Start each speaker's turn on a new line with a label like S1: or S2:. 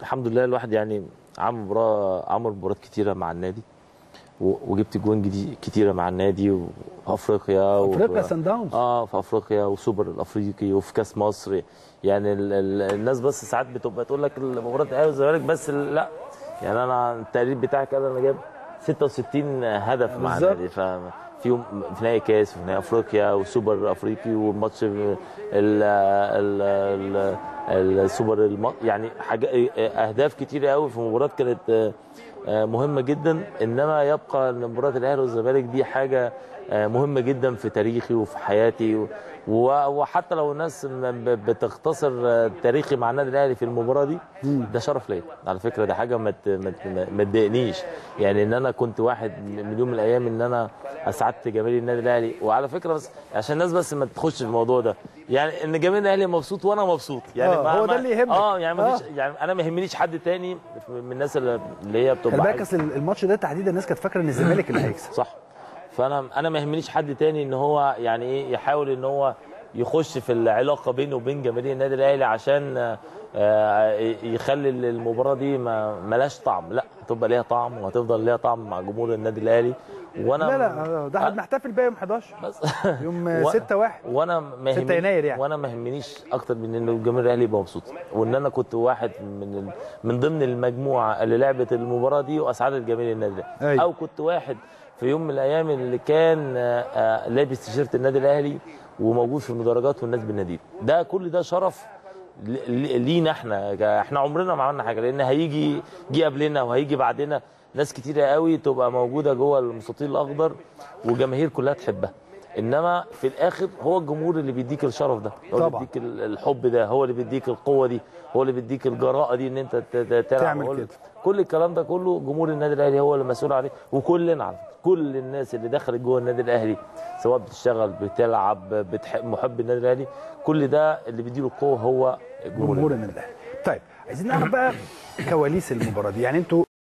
S1: الحمد لله الواحد يعني عمل مباراه عمل مباريات كتيره مع النادي و- وجبت جوان جديد كتيره مع النادي وفي افريقيا وفي-
S2: افريقيا سان داونز
S1: اه في افريقيا وسوبر الافريقي وفي كاس مصر يعني ال ال الناس بس ساعات بتبقى تقول لك مباراه الاهلي والزمالك بس ال- لا يعني انا التقرير بتاعك قال انا جايب 66 هدف مع
S2: بالظبط.
S1: النادي ففيهم في نهائي كاس وفي نهائي افريقيا وسوبر افريقي والماتش ال ال ال السوبر الم... يعني حاجة اهداف كتيره قوي في مباراه كانت آه، آه، مهمه جدا انما يبقى ان مباراه الاهلي والزمالك دي حاجه آه، مهمه جدا في تاريخي وفي حياتي و- و- وحتى لو الناس م- ب- بتختصر آه، تاريخي مع النادي الاهلي في المباراه دي ده شرف ليا على فكره ده حاجه ما ت- ما ت- ما تضايقنيش يعني ان انا كنت واحد من يوم من الايام ان انا اسعدت جماهير النادي الاهلي وعلى فكره بس عشان الناس بس ما تخش في الموضوع ده يعني ان جماهير الاهلي مبسوط وانا مبسوط يعني
S2: آه،
S1: ما-
S2: هو ده
S1: ما-
S2: اللي يهمك.
S1: اه يعني ما
S2: آه.
S1: فيش يعني انا ما يهمنيش حد تاني من الناس اللي اللي هي بتبقى
S2: خلي بالك
S1: عايزة-
S2: اصل الماتش ده تحديدا الناس كانت فاكره ان الزمالك اللي هيكسب
S1: صح فانا انا ما يهمنيش حد تاني ان هو يعني ايه يحاول ان هو يخش في العلاقه بينه وبين جماهير النادي الاهلي عشان آه، يخلي المباراه دي ما ملاش طعم لا هتبقى ليها طعم وهتفضل ليها طعم مع جمهور النادي الاهلي وانا
S2: لا لا ده احنا بنحتفل بقى يوم 11
S1: بس
S2: يوم
S1: و-
S2: 6 1
S1: وانا ما
S2: 6
S1: يهمني-
S2: يناير يعني.
S1: وانا ما يهمنيش اكتر من ان الجماهير الاهلي يبقى مبسوط وان انا كنت واحد من ال... من ضمن المجموعه اللي لعبت المباراه دي واسعدت جماهير النادي الاهلي
S2: أيوة.
S1: او كنت واحد في يوم من الايام اللي كان آه، آه، لابس تيشيرت النادي الاهلي وموجود في المدرجات والناس بتناديه ده كل ده شرف ل- ل- لينا احنا احنا عمرنا ما عملنا حاجه لان هيجي جه قبلنا وهيجي بعدنا ناس كتيره قوي تبقى موجوده جوه المستطيل الاخضر وجماهير كلها تحبها انما في الاخر هو الجمهور اللي بيديك الشرف ده هو اللي
S2: طبعا.
S1: بيديك ال- الحب ده هو اللي بيديك القوه دي هو اللي بيديك الجراءه دي ان انت ت- ت- تلعب
S2: تعمل
S1: هو
S2: كده.
S1: اللي- كل الكلام ده كله جمهور النادي الاهلي هو اللي مسؤول عليه وكلنا على فكرة، كل الناس اللي دخلت جوه النادي الاهلي سواء بتشتغل بتلعب بتحب محب النادي الاهلي كل ده اللي بيديله القوه هو جمهور
S2: جمهور النادي الاهلي طيب عايزين نعرف بقى كواليس المباراه دي يعني انتوا